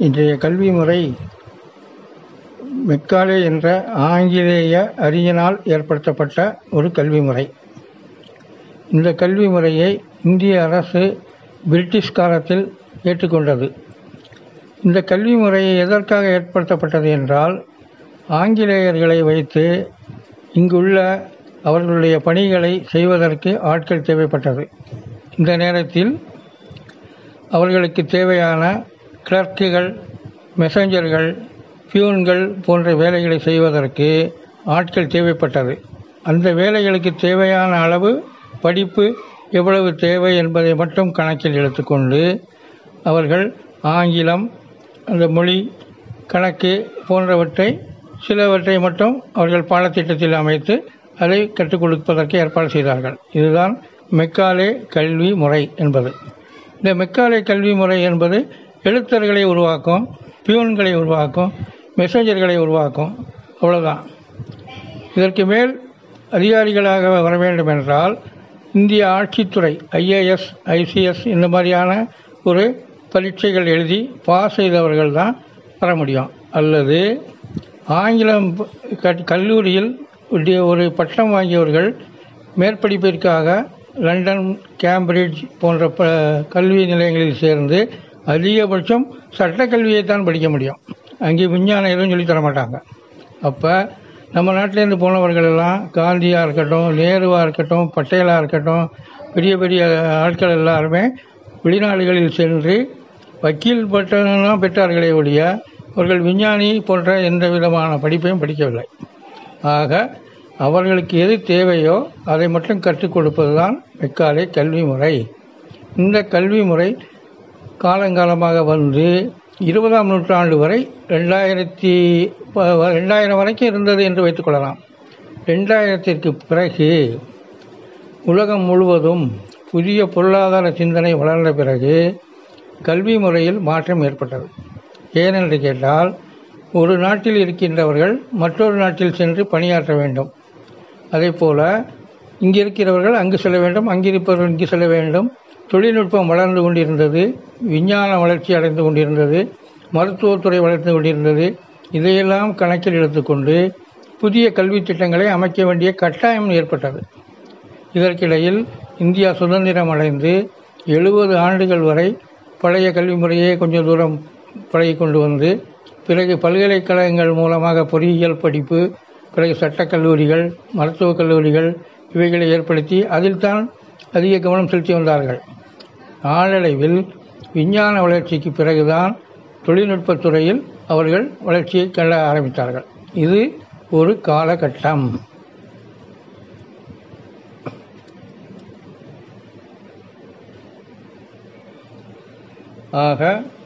இன்றைய கல்வி முறை மெக்காலே என்ற ஆங்கிலேய அறிஞனால் ஏற்படுத்தப்பட்ட ஒரு கல்வி முறை இந்த கல்வி முறையை இந்திய அரசு பிரிட்டிஷ் காலத்தில் ஏற்றுக்கொண்டது இந்த கல்வி முறை எதற்காக ஏற்படுத்தப்பட்டது என்றால் ஆங்கிலேயர்களை வைத்து இங்குள்ள அவர்களுடைய பணிகளை செய்வதற்கு ஆட்கள் தேவைப்பட்டது இந்த நேரத்தில் அவர்களுக்கு தேவையான கிளர்க்குகள் மெசஞ்சர்கள் பியூன்கள் போன்ற வேலைகளை செய்வதற்கு ஆட்கள் தேவைப்பட்டது அந்த வேலைகளுக்கு தேவையான அளவு படிப்பு எவ்வளவு தேவை என்பதை மட்டும் கணக்கில் எடுத்துக்கொண்டு அவர்கள் ஆங்கிலம் அந்த மொழி கணக்கு போன்றவற்றை சிலவற்றை மட்டும் அவர்கள் பாடத்திட்டத்தில் அமைத்து அதை கற்றுக் கொடுப்பதற்கு ஏற்பாடு செய்தார்கள் இதுதான் மெக்காலே கல்வி முறை என்பது இந்த மெக்காலே கல்வி முறை என்பது எழுத்தர்களை உருவாக்கும் பியூன்களை உருவாக்கும் மெசஞ்சர்களை உருவாக்கும் அவ்வளோதான் இதற்கு மேல் அதிகாரிகளாக வர வேண்டும் என்றால் இந்திய ஆட்சித்துறை ஐஏஎஸ் ஐசிஎஸ் இந்த மாதிரியான ஒரு பரீட்சைகள் எழுதி பாஸ் செய்தவர்கள் தான் வர முடியும் அல்லது ஆங்கிலம் க- கல்லூரியில் உடைய ஒரு பட்டம் வாங்கியவர்கள் மேற்படிப்பிற்காக லண்டன் கேம்பிரிட்ஜ் போன்ற ப கல்வி நிலையங்களில் சேர்ந்து அதிகபட்சம் சட்டக்கல்வியை தான் படிக்க முடியும் அங்கே விஞ்ஞானம் எதுவும் சொல்லித் தர மாட்டாங்க அப்போ நம்ம நாட்டிலேருந்து போனவர்கள் எல்லாம் காந்தியாக இருக்கட்டும் நேருவாக இருக்கட்டும் பட்டேலாக இருக்கட்டும் பெரிய பெரிய ஆட்கள் எல்லாருமே வெளிநாடுகளில் சென்று வக்கீல் பட்டம் பெற்றார்களே ஒழிய அவர்கள் விஞ்ஞானி போன்ற எந்த விதமான படிப்பையும் படிக்கவில்லை ஆக அவர்களுக்கு எது தேவையோ அதை மட்டும் கற்றுக் கொடுப்பது தான் மெக்காலே கல்வி முறை இந்த கல்வி முறை காலங்காலமாக வந்து இருபதாம் நூற்றாண்டு வரை ரெண்டாயிரத்தி ப- ரெண்டாயிரம் வரைக்கும் இருந்தது என்று வைத்துக்கொள்ளலாம் ரெண்டாயிரத்திற்கு பிறகு உலகம் முழுவதும் புதிய பொருளாதார சிந்தனை வளர்ந்த பிறகு கல்வி முறையில் மாற்றம் ஏற்பட்டது ஏனென்று கேட்டால் ஒரு நாட்டில் இருக்கின்றவர்கள் மற்றொரு நாட்டில் சென்று பணியாற்ற வேண்டும் அதே போல இங்கு இருக்கிறவர்கள் அங்கு செல்ல வேண்டும் அங்கிருப்பவர்கள் இங்கு செல்ல வேண்டும் தொழில்நுட்பம் வளர்ந்து கொண்டிருந்தது விஞ்ஞான வளர்ச்சி அடைந்து கொண்டிருந்தது மருத்துவத்துறை வளர்ந்து கொண்டிருந்தது இதையெல்லாம் கணக்கில் எடுத்துக்கொண்டு புதிய கல்வித் திட்டங்களை அமைக்க வேண்டிய கட்டாயம் ஏற்பட்டது இதற்கிடையில் இந்தியா சுதந்திரம் அடைந்து எழுபது ஆண்டுகள் வரை பழைய கல்வி முறையே கொஞ்சம் தூரம் பழகி கொண்டு வந்து பிறகு பல்கலைக்கழகங்கள் மூலமாக பொறியியல் படிப்பு பிறகு சட்டக் கல்லூரிகள் மருத்துவக் கல்லூரிகள் இவைகளை ஏற்படுத்தி அதில்தான் அதிக கவனம் செலுத்தி வந்தார்கள் நாளடைவில் விஞ்ஞான வளர்ச்சிக்கு பிறகுதான் தொழில்நுட்பத் துறையில் அவர்கள் வளர்ச்சியை கண்ட ஆரம்பித்தார்கள் இது ஒரு காலகட்டம் ஆக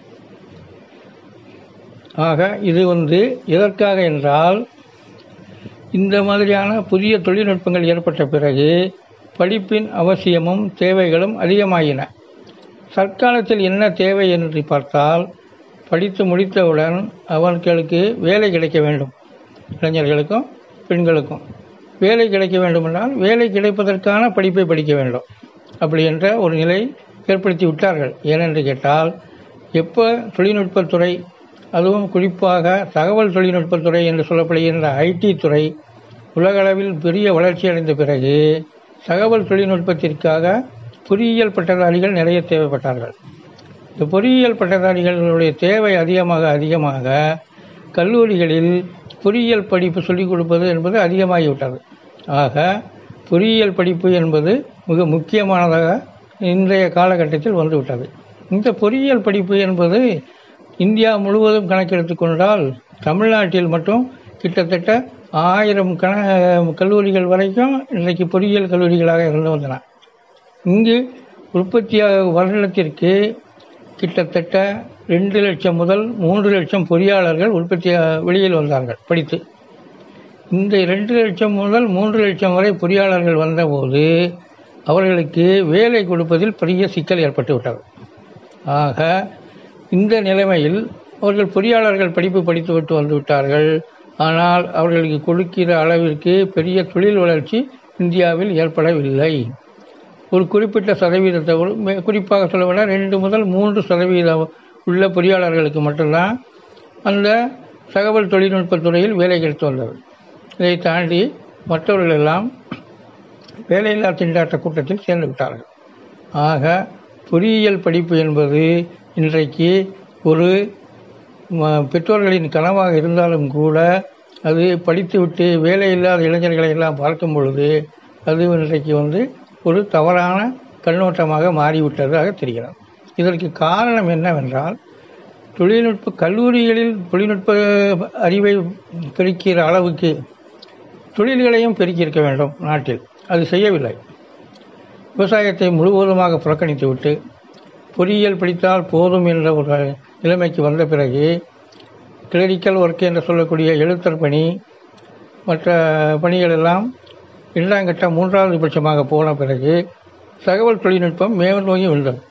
ஆக இது வந்து எதற்காக என்றால் இந்த மாதிரியான புதிய தொழில்நுட்பங்கள் ஏற்பட்ட பிறகு படிப்பின் அவசியமும் தேவைகளும் அதிகமாகின தற்காலத்தில் என்ன தேவை என்று பார்த்தால் படித்து முடித்தவுடன் அவர்களுக்கு வேலை கிடைக்க வேண்டும் இளைஞர்களுக்கும் பெண்களுக்கும் வேலை கிடைக்க வேண்டுமென்றால் வேலை கிடைப்பதற்கான படிப்பை படிக்க வேண்டும் அப்படி என்ற ஒரு நிலை ஏற்படுத்தி விட்டார்கள் ஏனென்று கேட்டால் எப்போ தொழில்நுட்பத்துறை அதுவும் குறிப்பாக தகவல் தொழில்நுட்பத்துறை என்று சொல்லப்படுகின்ற ஐடி துறை உலகளவில் பெரிய வளர்ச்சி அடைந்த பிறகு தகவல் தொழில்நுட்பத்திற்காக பொறியியல் பட்டதாரிகள் நிறைய தேவைப்பட்டார்கள் இந்த பொறியியல் பட்டதாரிகளுடைய தேவை அதிகமாக அதிகமாக கல்லூரிகளில் பொறியியல் படிப்பு சொல்லிக் கொடுப்பது என்பது அதிகமாகிவிட்டது ஆக பொறியியல் படிப்பு என்பது மிக முக்கியமானதாக இன்றைய காலகட்டத்தில் வந்துவிட்டது இந்த பொறியியல் படிப்பு என்பது இந்தியா முழுவதும் கணக்கெடுத்துக் கொண்டால் தமிழ்நாட்டில் மட்டும் கிட்டத்தட்ட ஆயிரம் கண கல்லூரிகள் வரைக்கும் இன்றைக்கு பொறியியல் கல்லூரிகளாக இருந்து வந்தன இங்கு உற்பத்தியாக வருடத்திற்கு கிட்டத்தட்ட ரெண்டு லட்சம் முதல் மூன்று லட்சம் பொறியாளர்கள் உற்பத்தி வெளியில் வந்தார்கள் படித்து இந்த ரெண்டு லட்சம் முதல் மூன்று லட்சம் வரை பொறியாளர்கள் வந்தபோது அவர்களுக்கு வேலை கொடுப்பதில் பெரிய சிக்கல் ஏற்பட்டு விட்டது ஆக இந்த நிலைமையில் அவர்கள் பொறியாளர்கள் படிப்பு படித்துவிட்டு வந்து விட்டார்கள் ஆனால் அவர்களுக்கு கொடுக்கிற அளவிற்கு பெரிய தொழில் வளர்ச்சி இந்தியாவில் ஏற்படவில்லை ஒரு குறிப்பிட்ட சதவீதத்தை ஒரு மே- குறிப்பாக சொல்லவேண்டாம் ரெண்டு முதல் மூன்று சதவீத உள்ள பொறியாளர்களுக்கு மட்டும்தான் அந்த தகவல் தொழில்நுட்பத் துறையில் வேலை கிடைத்து வந்தது இதை தாண்டி மற்றவர்கள் எல்லாம் வேலையில்லா திண்டாட்ட கூட்டத்தில் சேர்ந்து விட்டார்கள் ஆக பொறியியல் படிப்பு என்பது இன்றைக்கு ஒரு ம- பெற்றோர்களின் கனவாக இருந்தாலும் கூட அது படித்துவிட்டு வேலை இல்லாத இளைஞர்களை எல்லாம் பார்க்கும் பொழுது அது இன்றைக்கு வந்து ஒரு தவறான கண்ணோட்டமாக மாறிவிட்டதாக தெரிகிறது இதற்கு காரணம் என்னவென்றால் தொழில்நுட்ப கல்லூரிகளில் தொழில்நுட்ப அறிவை பெருக்கிற அளவுக்கு தொழில்களையும் பெருக்கியிருக்க வேண்டும் நாட்டில் அது செய்யவில்லை விவசாயத்தை முழுவதுமாக புறக்கணித்துவிட்டு பொறியியல் படித்தால் போதும் என்ற ஒரு நிலைமைக்கு வந்த பிறகு கிளரிக்கல் ஒர்க் என்று சொல்லக்கூடிய எழுத்தர் பணி மற்ற பணிகள் எல்லாம் இரண்டாங்கட்ட மூன்றாவது பட்சமாக போன பிறகு தகவல் தொழில்நுட்பம் மேலோங்கி வந்தது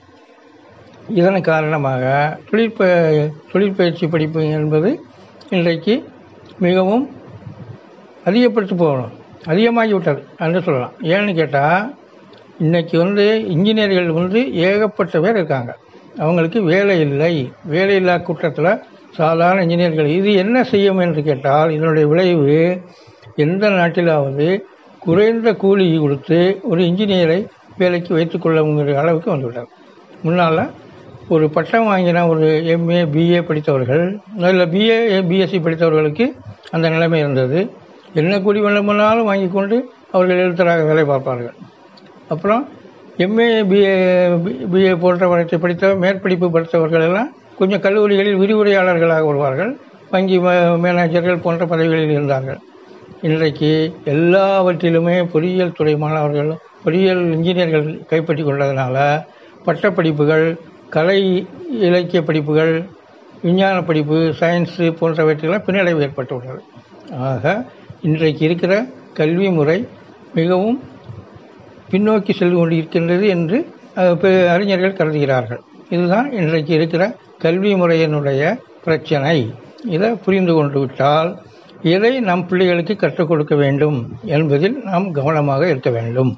இதன் காரணமாக தொழிற்ப தொழிற்பயிற்சி படிப்பு என்பது இன்றைக்கு மிகவும் அதிகப்படுத்தி போகணும் அதிகமாகிவிட்டது என்று சொல்லலாம் ஏன்னு கேட்டால் இன்னைக்கு வந்து இன்ஜினியர்கள் வந்து ஏகப்பட்ட பேர் இருக்காங்க அவங்களுக்கு வேலை இல்லை வேலையில்லா கூட்டத்தில் சாதாரண இன்ஜினியர்கள் இது என்ன செய்யும் என்று கேட்டால் இதனுடைய விளைவு எந்த நாட்டிலாவது குறைந்த கூலி கொடுத்து ஒரு இன்ஜினியரை வேலைக்கு வைத்துக்கொள்ளங்கிற அளவுக்கு வந்துவிட்டார் முன்னால் ஒரு பட்டம் வாங்கின ஒரு எம்ஏ பிஏ படித்தவர்கள் இல்லை பிஏ பிஎஸ்சி படித்தவர்களுக்கு அந்த நிலைமை இருந்தது என்ன கூலி வேண்டுமானாலும் வாங்கி கொண்டு அவர்கள் எழுத்தராக வேலை பார்ப்பார்கள் அப்புறம் எம்ஏ பிஏ பிஏ போன்றவற்றை படித்த மேற்படிப்பு படித்தவர்கள் எல்லாம் கொஞ்சம் கல்லூரிகளில் விரிவுரையாளர்களாக வருவார்கள் வங்கி மே- மேனேஜர்கள் போன்ற பதவிகளில் இருந்தார்கள் இன்றைக்கு எல்லாவற்றிலுமே பொறியியல் துறை மாணவர்கள் பொறியியல் இன்ஜினியர்கள் கைப்பற்றி கொண்டதுனால பட்டப்படிப்புகள் கலை இலக்கிய படிப்புகள் விஞ்ஞான படிப்பு சயின்ஸு போன்றவற்றெல்லாம் பின்னடைவு ஏற்பட்டுள்ளது ஆக இன்றைக்கு இருக்கிற கல்வி முறை மிகவும் பின்னோக்கி சென்று கொண்டிருக்கின்றது என்று அஹ், பெ- அறிஞர்கள் கருதுகிறார்கள் இதுதான் இன்றைக்கு இருக்கிற கல்வி முறையினுடைய பிரச்சனை இதை புரிந்து கொண்டு விட்டால் எதை நம் பிள்ளைகளுக்கு கற்றுக் கொடுக்க வேண்டும் என்பதில் நாம் கவனமாக இருக்க வேண்டும்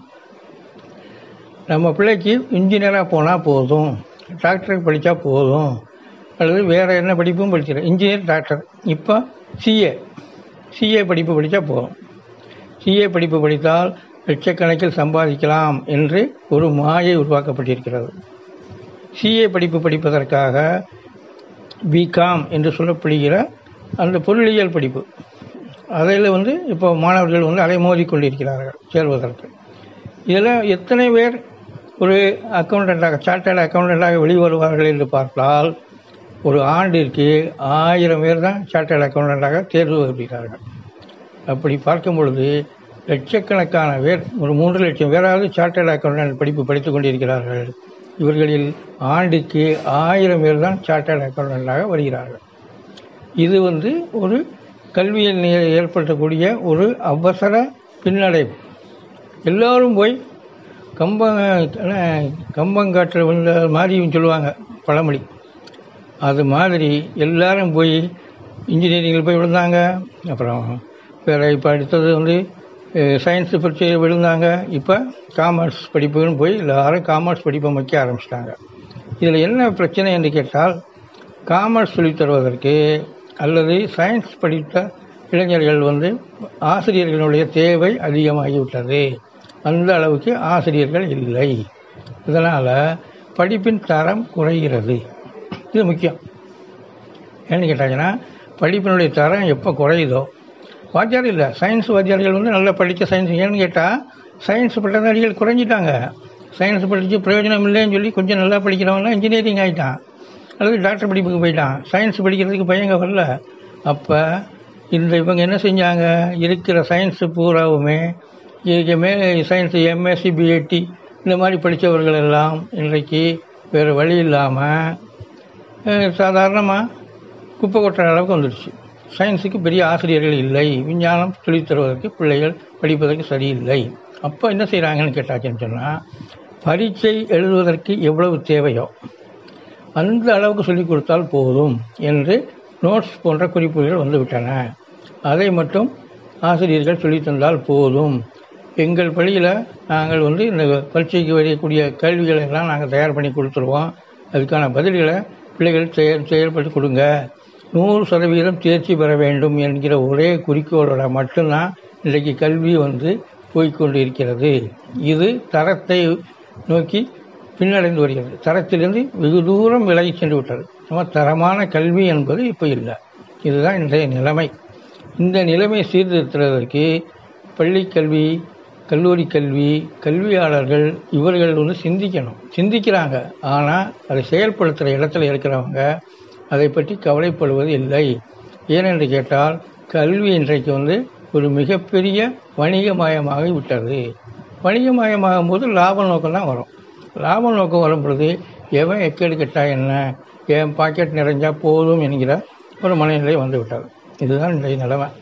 நம்ம பிள்ளைக்கு இன்ஜினியராக போனால் போதும் டாக்டருக்கு படித்தா போதும் அல்லது வேறு என்ன படிப்பும் படிச்சிடும் இன்ஜினியர் டாக்டர் இப்போ சிஏ சிஏ படிப்பு படித்தா போதும் சிஏ படிப்பு படித்தால் லட்சக்கணக்கில் சம்பாதிக்கலாம் என்று ஒரு மாயை உருவாக்கப்பட்டிருக்கிறது சிஏ படிப்பு படிப்பதற்காக பிகாம் என்று சொல்லப்படுகிற அந்த பொருளியல் படிப்பு அதில் வந்து இப்போ மாணவர்கள் வந்து அலைமோதி கொண்டிருக்கிறார்கள் சேர்வதற்கு இதில் எத்தனை பேர் ஒரு அக்கௌண்டண்ட்டாக சார்ட்டர்ட் அக்கௌண்டண்ட்டாக வெளிவருவார்கள் என்று பார்த்தால் ஒரு ஆண்டிற்கு ஆயிரம் பேர் தான் சார்ட்டர்ட் அக்கௌண்டண்ட்டாக தேர்வு வருகிறார்கள் அப்படி பார்க்கும் பொழுது லட்சக்கணக்கான பேர் ஒரு மூன்று லட்சம் பேராவது சார்ட்டர்ட் அக்கௌண்டன்ட் படிப்பு படித்துக் கொண்டிருக்கிறார்கள் இவர்களில் ஆண்டுக்கு ஆயிரம் பேர் தான் சார்ட்டர்ட் அக்கௌண்டண்டாக வருகிறார்கள் இது வந்து ஒரு கல்வியில் நே- ஏற்படுத்தக்கூடிய ஒரு அவசர பின்னடைவு எல்லாரும் போய் கம்ப என்ன, கம்பங்காற்றில் விழுந்த மாதிரியும் சொல்லுவாங்க பழமொழி அது மாதிரி எல்லாரும் போய் இன்ஜினியரிங்கில் போய் விழுந்தாங்க அப்புறம் வேறு இப்போ அடுத்தது வந்து சயின்ஸு பற்றி விழுந்தாங்க இப்போ காமர்ஸ் படிப்புன்னு போய் எல்லாரும் காமர்ஸ் படிப்பை வைக்க ஆரம்பிச்சிட்டாங்க இதில் என்ன பிரச்சனை என்று கேட்டால் காமர்ஸ் சொல்லித் தருவதற்கு அல்லது சயின்ஸ் படித்த இளைஞர்கள் வந்து ஆசிரியர்களுடைய தேவை அதிகமாகிவிட்டது அந்த அளவுக்கு ஆசிரியர்கள் இல்லை இதனால் படிப்பின் தரம் குறைகிறது இது முக்கியம் ஏன்னு கேட்டாங்கன்னா படிப்பினுடைய தரம் எப்போ குறையுதோ வாத்தியார் இல்லை சயின்ஸ் வாத்தியார்கள் வந்து நல்லா படித்த சயின்ஸ் ஏன்னு கேட்டால் சயின்ஸ் பட்டதாரிகள் குறைஞ்சிட்டாங்க சயின்ஸ் படித்து பிரயோஜனம் இல்லைன்னு சொல்லி கொஞ்சம் நல்லா படிக்கிறவங்களாம் இன்ஜினியரிங் ஆகிட்டான் அல்லது டாக்டர் படிப்புக்கு போயிட்டான் சயின்ஸ் படிக்கிறதுக்கு பையங்க வரல அப்போ இந்த இவங்க என்ன செஞ்சாங்க இருக்கிற சயின்ஸு பூராவுமே இதுக்கு மேலே சயின்ஸ் எம்எஸ்சி பிஎட்டி இந்த மாதிரி படித்தவர்கள் எல்லாம் இன்றைக்கு வேறு வழி இல்லாமல் சாதாரணமாக குப்பை கொட்டுற அளவுக்கு வந்துடுச்சு சயின்ஸுக்கு பெரிய ஆசிரியர்கள் இல்லை விஞ்ஞானம் சொல்லித் தருவதற்கு பிள்ளைகள் படிப்பதற்கு சரியில்லை அப்போ என்ன செய்கிறாங்கன்னு கேட்டாச்சுன்னு சொன்னால் பரீட்சை எழுதுவதற்கு எவ்வளவு தேவையோ அந்த அளவுக்கு சொல்லிக் கொடுத்தால் போதும் என்று நோட்ஸ் போன்ற குறிப்புகள் வந்துவிட்டன அதை மட்டும் ஆசிரியர்கள் சொல்லித் தந்தால் போதும் எங்கள் பள்ளியில் நாங்கள் வந்து இந்த பரீட்சைக்கு வரக்கூடிய கேள்விகளை எல்லாம் நாங்கள் தயார் பண்ணி கொடுத்துருவோம் அதுக்கான பதில்களை பிள்ளைகள் செயல் செயல்பட்டு கொடுங்க நூறு சதவீதம் தேர்ச்சி பெற வேண்டும் என்கிற ஒரே குறிக்கோளோட மட்டும்தான் இன்றைக்கு கல்வி வந்து போய்க்கொண்டு இருக்கிறது இது தரத்தை நோக்கி பின்னடைந்து வருகிறது தரத்திலிருந்து வெகு தூரம் விலகி சென்று விட்டது நம்ம தரமான கல்வி என்பது இப்போ இல்லை இதுதான் இன்றைய நிலைமை இந்த நிலைமை சீர்திருத்துவதற்கு பள்ளி கல்வி கல்லூரி கல்வி கல்வியாளர்கள் இவர்கள் வந்து சிந்திக்கணும் சிந்திக்கிறாங்க ஆனால் அதை செயல்படுத்துகிற இடத்துல இருக்கிறவங்க அதை பற்றி கவலைப்படுவது இல்லை ஏனென்று கேட்டால் கல்வி இன்றைக்கு வந்து ஒரு மிகப்பெரிய வணிகமயமாகி விட்டது வணிகமயமாகும் போது லாப நோக்கம் தான் வரும் லாப நோக்கம் வரும் பொழுது எவன் எக்கேடு கெட்டா என்ன என் பாக்கெட் நிறைஞ்சா போதும் என்கிற ஒரு மனநிலை வந்து விட்டது இதுதான் இன்றைய நிலைமை